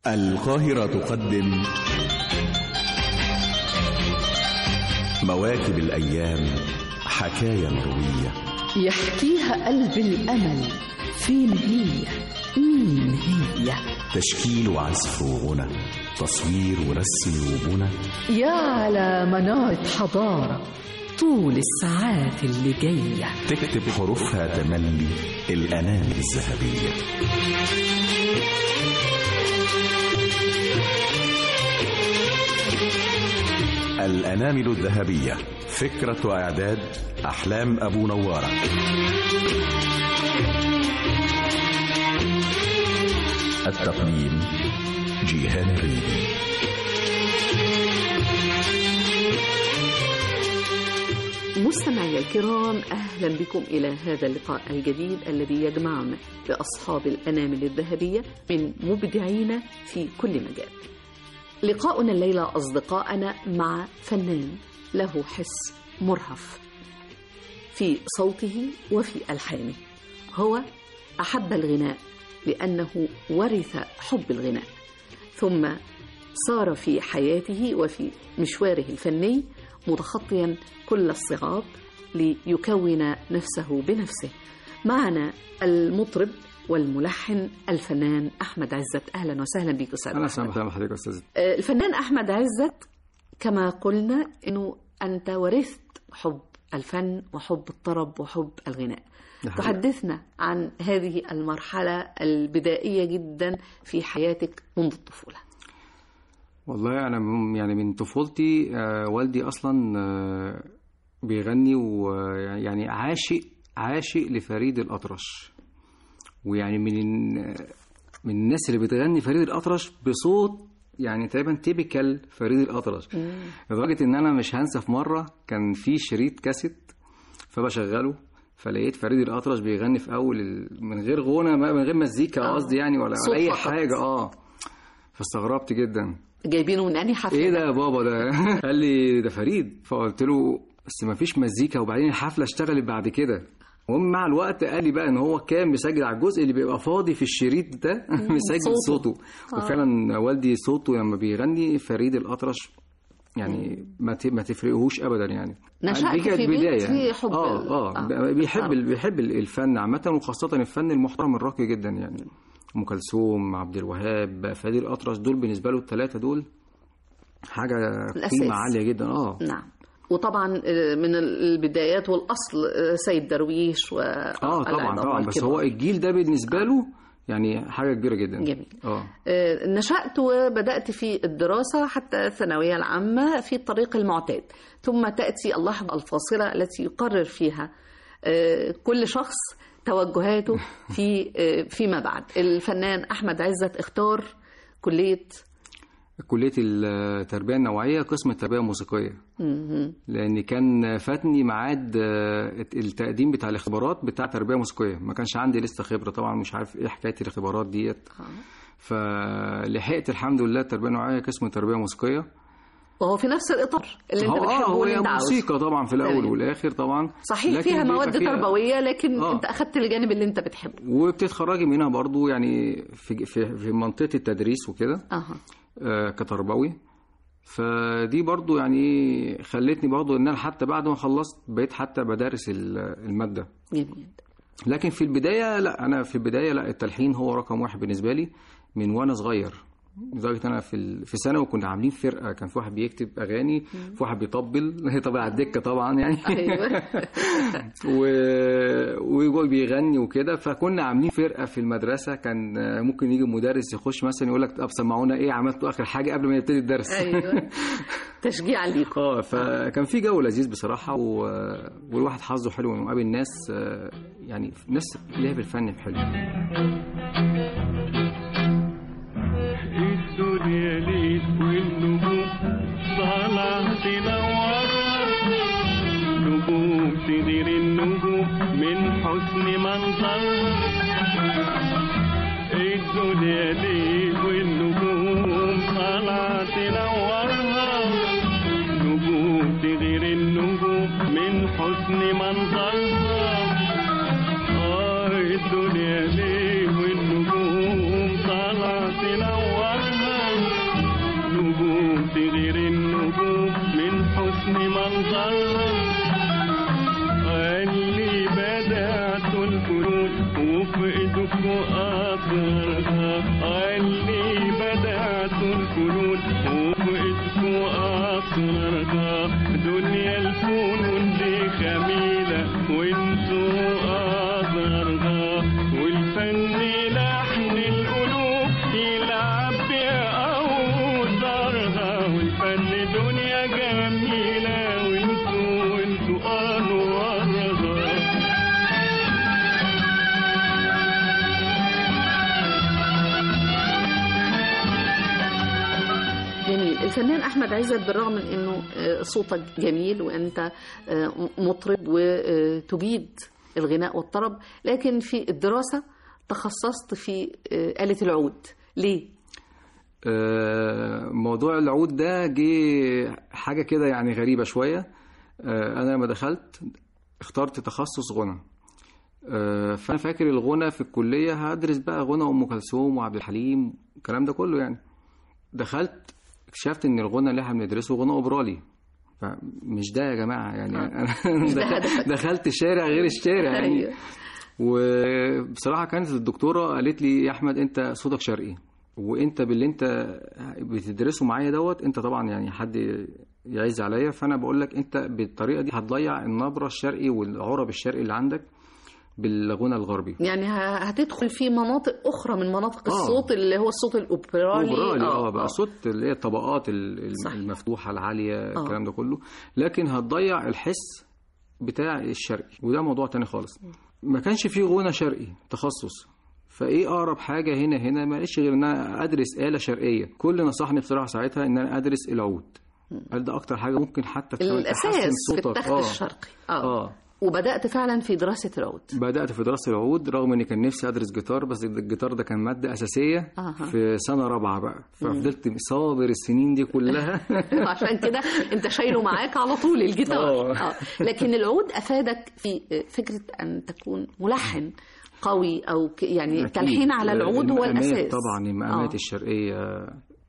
القاهرة تقدم مواكب الأيام حكاية مروية يحكيها قلب الأمل فين هي مين هي تشكيل وعزف وغنى تصوير ورسم وبنى يا على منارة حضارة طول الساعات اللي جاية تكتب حروفها تملي الأنامل الذهبية الأنامل الذهبية فكرة وإعداد أحلام أبو نوارة التقديم جيهان ريدي مستمعي الكرام اهلا بكم الى هذا اللقاء الجديد الذي يجمعنا باصحاب الانامل الذهبيه من مبدعين في كل مجال. لقاؤنا الليله اصدقائنا مع فنان له حس مرهف في صوته وفي الحانه. هو احب الغناء لانه ورث حب الغناء. ثم صار في حياته وفي مشواره الفني متخطيا كل الصعاب ليكون نفسه بنفسه معنا المطرب والملحن الفنان احمد عزت اهلا وسهلا بك استاذ اهلا أحمد. وسهلا بحضرتك يا استاذ آه، الفنان احمد عزت كما قلنا انه انت ورثت حب الفن وحب الطرب وحب الغناء ده حقيقي. تحدثنا عن هذه المرحله البدائيه جدا في حياتك منذ الطفوله والله انا من- يعني من طفولتي آه، والدي اصلا آه، بيغني ويعني عاشق عاشق لفريد الاطرش ويعني من من الناس اللي بتغني فريد الاطرش بصوت يعني تقريبا تيبيكال فريد الاطرش لدرجه ان انا مش هنسى في مره كان في شريط كاسيت فبشغله فلقيت فريد الاطرش بيغني في اول ال- من غير غنى من غير مزيكا آه. قصدي يعني ولا صوت ولا اي فقط. حاجه اه فاستغربت جدا جايبينه من انهي حفله ايه ده يا بابا ده قال لي ده فريد فقلت له بس ما فيش مزيكا وبعدين الحفله اشتغلت بعد كده المهم مع الوقت قال لي بقى ان هو كان مسجل على الجزء اللي بيبقى فاضي في الشريط ده مسجل صوته. صوته, وفعلا والدي صوته لما بيغني فريد الاطرش يعني ما ت- ما تفرقهوش ابدا يعني نشأت دي كانت في بيت بداية فيه حب اه ال- اه آه. بيحب آه. بيحب الفن عامه وخاصه الفن المحترم الراقي جدا يعني ام كلثوم عبد الوهاب فريد الاطرش دول بالنسبه له الثلاثه دول حاجه الأساس. قيمه عاليه جدا اه نعم وطبعا آه، من البدايات والاصل آه، سيد درويش و اه طبعا طبعا بس هو الجيل ده بالنسبه له يعني حاجه كبيره جدا جميل. اه آه، نشأت وبدأت في الدراسة حتى الثانوية العامة في الطريق المعتاد ثم تأتي اللحظة الفاصلة التي يقرر فيها آه، كل شخص توجهاته في آه، فيما بعد الفنان أحمد عزت اختار كلية كليه التربيه النوعيه قسم التربيه الموسيقيه مهم. لان كان فاتني ميعاد آه، التقديم بتاع الاختبارات بتاع تربيه موسيقيه ما كانش عندي لسه خبره طبعا مش عارف ايه حكايه الاختبارات ديت فلحقت الحمد لله التربيه النوعيه قسم تربيه موسيقيه وهو في نفس الإطار اللي أنت هو اه بتحبه هو واللي هي أنت عاوزه موسيقى طبعا في الاول تمام. والاخر طبعا صحيح لكن فيها بيبقى مواد فيها- تربوية لكن آه. أنت أخذت الجانب اللي أنت بتحبه وبتتخرجي منها برضو يعني في في, في منطقه التدريس وكده أها آه، كتربوي فدي برضو يعني خلتني برضو ان انا حتى بعد ما خلصت بقيت حتى بدرس ال- الماده جميل لكن في البدايه لا انا في البدايه لا التلحين هو رقم واحد بالنسبه لي من وانا صغير لدرجه انا في ال- في ثانوي كنا عاملين فرقه كان في واحد بيكتب اغاني في واحد بيطبل طبعا على الدكه طبعا يعني أيوه و... ويقول بيغني وكده فكنا عاملين فرقه في المدرسه كان ممكن يجي مدرس يخش مثلا يقول لك طب سمعونا ايه عملتوا اخر حاجه قبل ما يبتدي الدرس أيوه تشجيعا ليكم اه فكان في جو لذيذ بصراحه و... والواحد حظه حلو انه قابل ناس آه، يعني ناس ليها في الفن حلو الدنيا ليل والنجوم طالعة تنورها نجوم تغير النجوم من حسن منظرها الدنيا ليل والنجوم طالعة تنورها نجوم تغير النجوم من حسن منظرها آه الدنيا ليل والنجوم الفنون وبإيدكوا أسرارها دنيا الفنون دي خميلة وانتوا أسرارها والفن لحن القلوب يلعب بأوتارها والفن دنيا جميلة وانتوا وانتوا أنوارها جميل الفنان احمد عزت بالرغم من انه آه، صوتك جميل وانت آه، مطرب وتجيد الغناء والطرب لكن في الدراسه تخصصت في آه، آلة العود ليه؟ آه، موضوع العود ده جه حاجة كده يعني غريبة شوية آه، أنا لما دخلت اخترت تخصص غنى آه، فأنا فاكر الغنى في الكلية هدرس بقى غنى أم كلثوم وعبد الحليم الكلام ده كله يعني دخلت اكتشفت إن الغنى اللي احنا بندرسه غنى أوبرالي فمش ده يا جماعة يعني أنا مش ده هدفك. دخلت شارع غير الشارع يعني أيوه. وبصراحة كانت الدكتورة قالت لي يا أحمد أنت صوتك شرقي وأنت باللي أنت بتدرسه معايا دوت أنت طبعا يعني حد يعز عليا فأنا بقول لك أنت بالطريقة دي هتضيع النبرة الشرقي والعرب الشرقي اللي عندك بالغنى الغربي يعني ه- هتدخل في مناطق اخرى من مناطق آه. الصوت اللي هو الصوت الاوبرالي اوبرالي اه آه، بقى آه. صوت اللي هي الطبقات ال- ال- صح. المفتوحه العاليه آه. الكلام ده كله لكن هتضيع الحس بتاع الشرقي وده موضوع تاني خالص ما كانش فيه غنى شرقي تخصص فايه اقرب حاجه هنا هنا ما لقيتش غير ان انا ادرس اله شرقيه كل نصحني بصراحه ساعتها ان انا ادرس العود قال ده اكتر حاجه ممكن حتى كمان الاساس تحسن في صوتك التخت اه الشرقي اه, اه وبدات فعلا في دراسه العود بدأت في دراسة العود رغم إني كان نفسي أدرس جيتار بس الجيتار ده كان مادة أساسية أها. في سنة رابعة بقى ففضلت صابر السنين دي كلها عشان كده انت شايله معاك على طول الجيتار آه. آه. لكن العود افادك في فكره ان تكون ملحن قوي او ك- يعني أكيد. تلحين على العود هو المقامات الاساس طبعا المقامات آه. الشرقية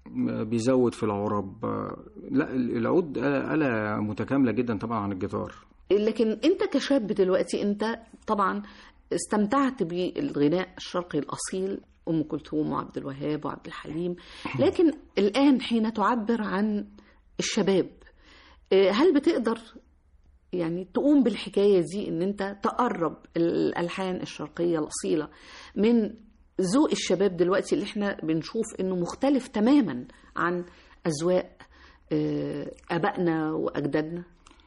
بيزود في العرب لا العود آلة متكاملة جدا طبعا عن الجيتار لكن انت كشاب دلوقتي انت طبعا استمتعت بالغناء الشرقي الاصيل ام كلثوم وعبد الوهاب وعبد الحليم لكن الان حين تعبر عن الشباب آه، هل بتقدر يعني تقوم بالحكايه دي ان انت تقرب الالحان الشرقيه الاصيله من ذوق الشباب دلوقتي اللي احنا بنشوف انه مختلف تماما عن اذواق آه، ابائنا واجدادنا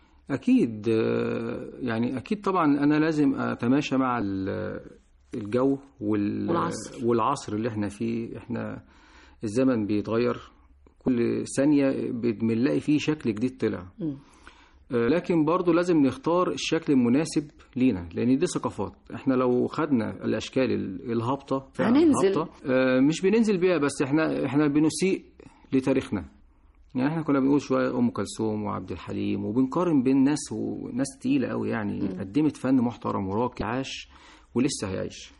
أكيد آه، يعني أكيد طبعا أنا لازم أتماشى مع ال- الجو وال- والعصر. والعصر اللي احنا فيه احنا الزمن بيتغير كل ثانية بنلاقي فيه شكل جديد طلع مم. آه، لكن برضو لازم نختار الشكل المناسب لينا لان دي ثقافات احنا لو خدنا الاشكال ال- الهابطه فعلاً هننزل. هابطة، آه، مش بننزل بيها بس احنا احنا بنسيء لتاريخنا يعني احنا كنا بنقول شويه ام كلثوم وعبد الحليم وبنقارن بين ناس وناس تقيله قوي يعني قدمت فن محترم وراقي عاش ولسه هيعيش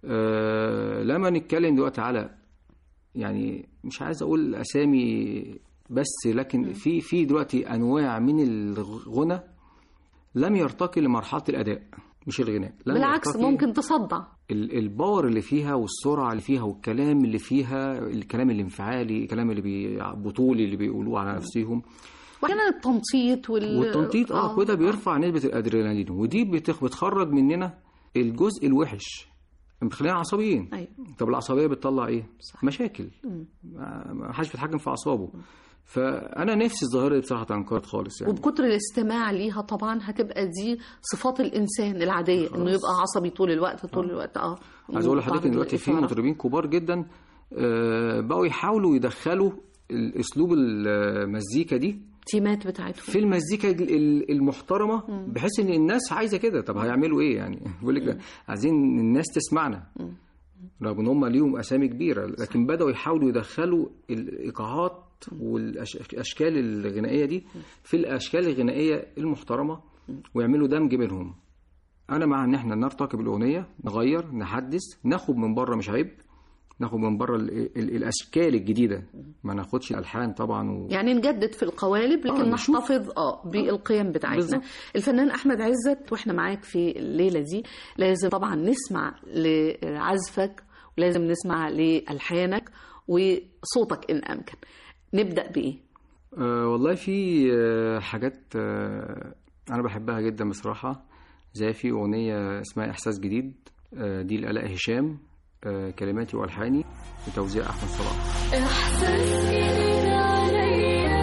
آه لما نتكلم دلوقتي على يعني مش عايز اقول اسامي بس لكن في في دلوقتي انواع من الغنى لم يرتقي لمرحله الاداء مش الغناء لم بالعكس يرتقي- ممكن تصدع ال- الباور اللي فيها والسرعه اللي فيها والكلام اللي فيها الكلام الانفعالي الكلام اللي بي... بطولي اللي بيقولوه على نفسهم واحيانا التنطيط وال... والتنطيط اه كده بيرفع نسبه الادرينالين ودي بتخ... بتخرج مننا الجزء الوحش بتخلينا عصبيين أيوة. طب العصبيه بتطلع ايه صح. مشاكل ما ما حدش بيتحكم في اعصابه فانا نفسي الظاهره دي بصراحه تنقرض خالص يعني وبكتر الاستماع ليها طبعا هتبقى دي صفات الانسان العاديه انه يبقى عصبي طول الوقت طول الوقت اه عايز اقول لحضرتك وتعرض ان دلوقتي في للإثارة. مطربين كبار جدا آه، بقوا يحاولوا يدخلوا الاسلوب المزيكا دي التيمات بتاعتهم في المزيكا ال- ال- المحترمه بحيث ان الناس عايزه كده طب هيعملوا ايه يعني بيقول لك عايزين الناس تسمعنا رغم ان هم ليهم اسامي كبيره لكن بداوا يحاولوا يدخلوا الايقاعات والاشكال الغنائيه دي في الاشكال الغنائيه المحترمه ويعملوا دمج بينهم انا مع ان احنا نرتقي بالاغنيه نغير نحدث ناخد من بره مش عيب ناخد من بره ال- ال- الاشكال الجديده ما ناخدش الالحان طبعا و... يعني نجدد في القوالب لكن آه، نشوف. نحتفظ اه بالقيم بتاعتنا بالظبط. الفنان احمد عزت واحنا معاك في الليله دي لازم طبعا نسمع لعزفك ولازم نسمع لالحانك وصوتك ان امكن نبدأ بإيه؟ أه والله في آه، حاجات آه، انا بحبها جدا بصراحه زي في اغنيه اسمها احساس جديد آه، دي لآلاء هشام آه، كلماتي والحاني بتوزيع احمد صلاح إحساس جديد عليا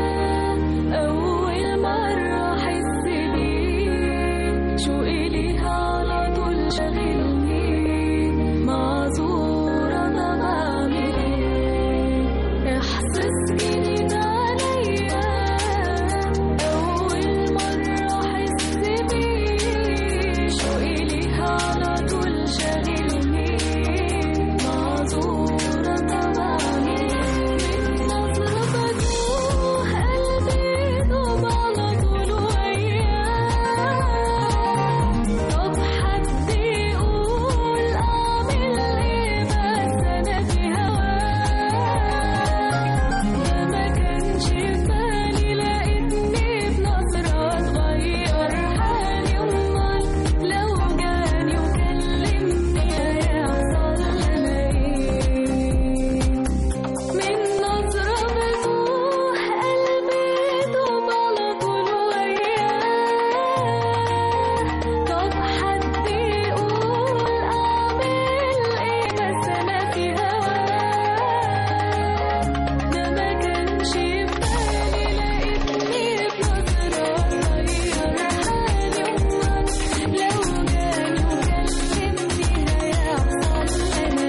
أول مرة أحس بيه شوقي ليها على طول شاغلني معذورة أنا بعمل إيه إحساس جديد عليا أول مرة أحس بيه شوقي ليها على طول شاغلني معذورة أنا بعمل إيه من نظرة بدوخ قلبي دوب على طول وياه طب حد يقول أعمل إيه بس أنا في هواه ده ما كانش في بالي لقيتني بنظرة اتغير حالي أمال لو جاني وكلمني هيحصل لنا إيه من نظرة بتوح قلبي دوب على طول وياه طب حد يقول أعمل إيه بس أنا في هواه ده ما كانش في بالي لقيتني بنظرة غير حالي أمال لو جاني وكلمني هيحصل لنا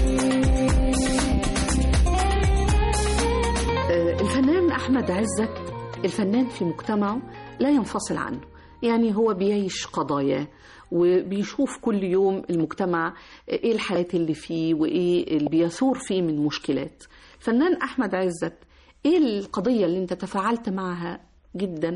إيه آه، الفنان أحمد عزت الفنان في مجتمعه لا ينفصل عنه يعني هو بيعيش قضاياه وبيشوف كل يوم المجتمع ايه الحالات اللي فيه وايه اللي بيثور فيه من مشكلات فنان احمد عزت ايه القضيه اللي انت تفاعلت معها جدا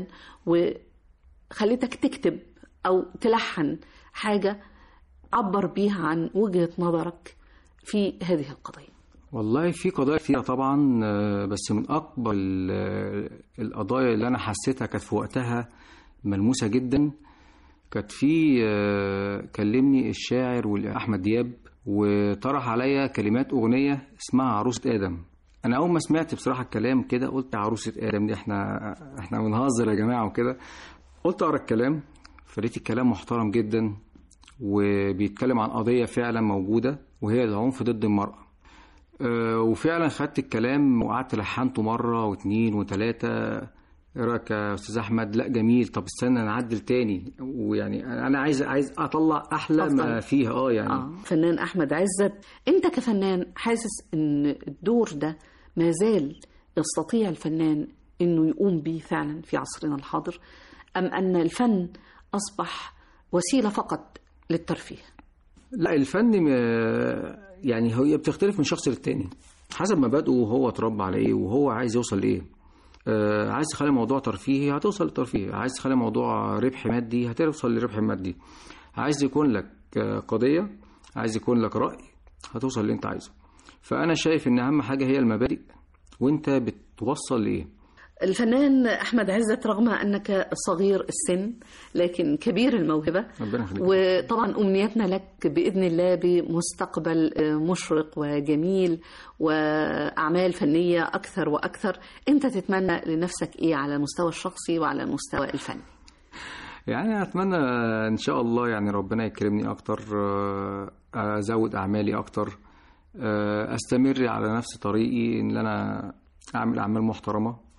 وخليتك تكتب او تلحن حاجه عبر بيها عن وجهه نظرك في هذه القضيه والله في قضايا كتيرة طبعا آه، بس من أكبر ال- القضايا اللي أنا حسيتها كانت في وقتها ملموسة جدا كانت في آه، كلمني الشاعر والأحمد دياب وطرح عليا كلمات أغنية اسمها عروسة آدم أنا أول ما سمعت بصراحة الكلام كده قلت عروسة آدم دي إحنا إحنا بنهزر يا جماعة وكده قلت أقرأ الكلام فلقيت الكلام محترم جدا وبيتكلم عن قضية فعلا موجودة وهي العنف ضد المرأة آه، وفعلا خدت الكلام وقعدت لحنته مرة واتنين وتلاتة ايه رايك يا استاذ احمد لا جميل طب استنى نعدل تاني ويعني انا عايز عايز اطلع احلى ما أفضل. فيها اه يعني آه. فنان احمد عزت انت كفنان حاسس ان الدور ده ما زال يستطيع الفنان انه يقوم به فعلا في عصرنا الحاضر ام ان الفن اصبح وسيله فقط للترفيه لا الفن م- يعني هي بتختلف من شخص للتاني حسب مبادئه وهو اتربى على ايه وهو عايز يوصل لايه آه، عايز تخلي الموضوع ترفيهي هتوصل للترفيه عايز تخلي الموضوع ربح مادي هتوصل لربح مادي عايز يكون لك آه، قضية عايز يكون لك رأي هتوصل اللي انت عايزه فأنا شايف إن أهم حاجة هي المبادئ وانت بتوصل لإيه الفنان احمد عزت رغم انك صغير السن لكن كبير الموهبه ربنا يخليك وطبعا امنيتنا لك باذن الله بمستقبل آه، مشرق وجميل واعمال فنيه اكثر واكثر انت تتمنى لنفسك ايه على المستوى الشخصي وعلى المستوى الفني يعني أتمنى إن شاء الله يعني ربنا يكرمني أكتر آه، أزود أعمالي أكتر آه، أستمر على نفس طريقي إن أنا أعمل أعمال محترمة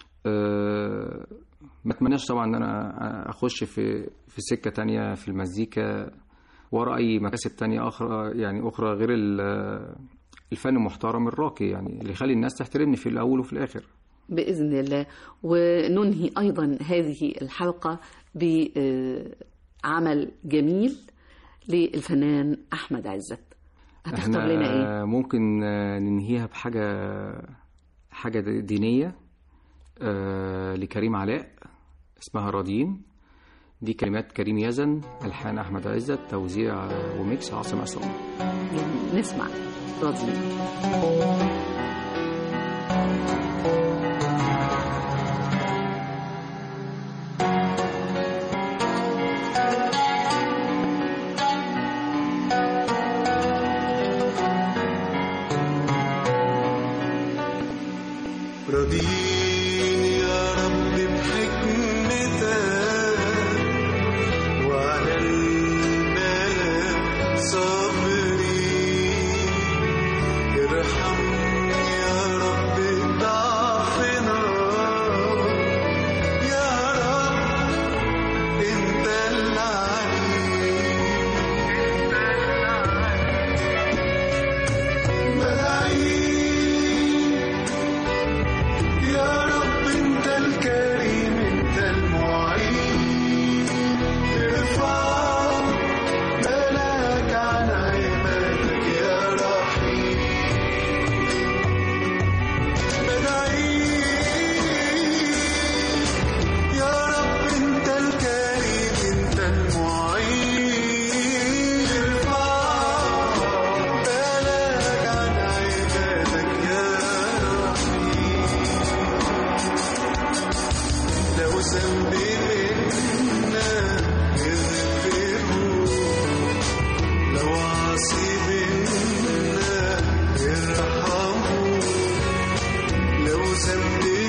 آه، ما أتمناش طبعا إن أنا أخش في في سكة تانية في المزيكا ورا أي مكاسب تانية أخرى يعني أخرى غير ال- الفن المحترم الراقي يعني اللي يخلي الناس تحترمني في الأول وفي الآخر باذن الله وننهي ايضا هذه الحلقه بعمل جميل للفنان احمد عزت هتختار لنا ايه ممكن آه، ننهيها بحاجة حاجة دينية آه، لكريم علاء اسمها راضيين دي كلمات كريم يزن ألحان أحمد عزت توزيع آه، وميكس عاصم عصام يعني نسمع راضيين راضيني يا رب بحكمتك وعلى الملأ صابرين ارحمني يا رب ضعفنا يا رب انت العليم بدعيك يا رب انت الكريم انت المعين ارفع بالك عن عبادك يا رحيم بدعيك يا رب انت الكريم انت المعين ارفع بالك عن عبادك يا رحيم لو ذنبي منا يغفره لو عاصي منا يرحمه لو ذنبي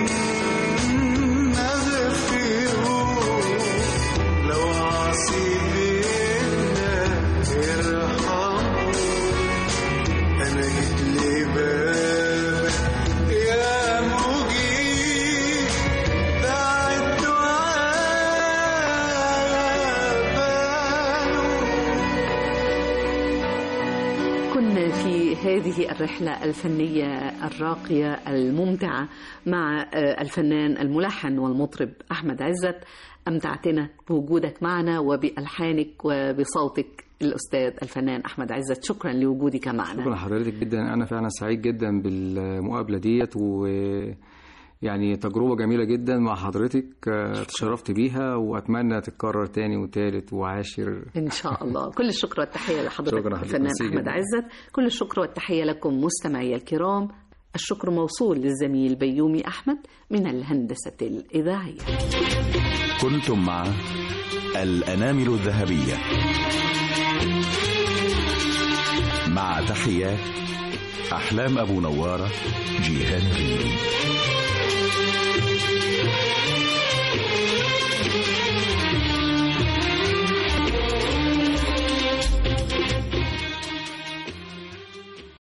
منا غفره لو عاصي منا يرحمه أنا جيت لبابك يا مجيب دع الدعاء باله كنا في هذه الرحلة الفنية الراقية الممتعة مع آه، الفنان الملحن والمطرب أحمد عزت أمتعتنا بوجودك معنا وبألحانك وبصوتك الأستاذ الفنان أحمد عزت شكرا لوجودك معنا شكرا لحضرتك جدا انا فعلا سعيد جدا بالمقابله ديت و يعني تجربة جميلة جدا مع حضرتك آه، تشرفت بيها وأتمنى تتكرر تاني وتالت وعاشر إن شاء الله كل الشكر والتحية لحضرتك شكرا حضرتك. الفنان ميرسي أحمد جدا. عزت كل الشكر والتحية لكم مستمعي الكرام الشكر موصول للزميل بيومي أحمد من الهندسة الإذاعية كنتم مع الأنامل الذهبية مع تحيات أحلام أبو نوارة جيهان ريدي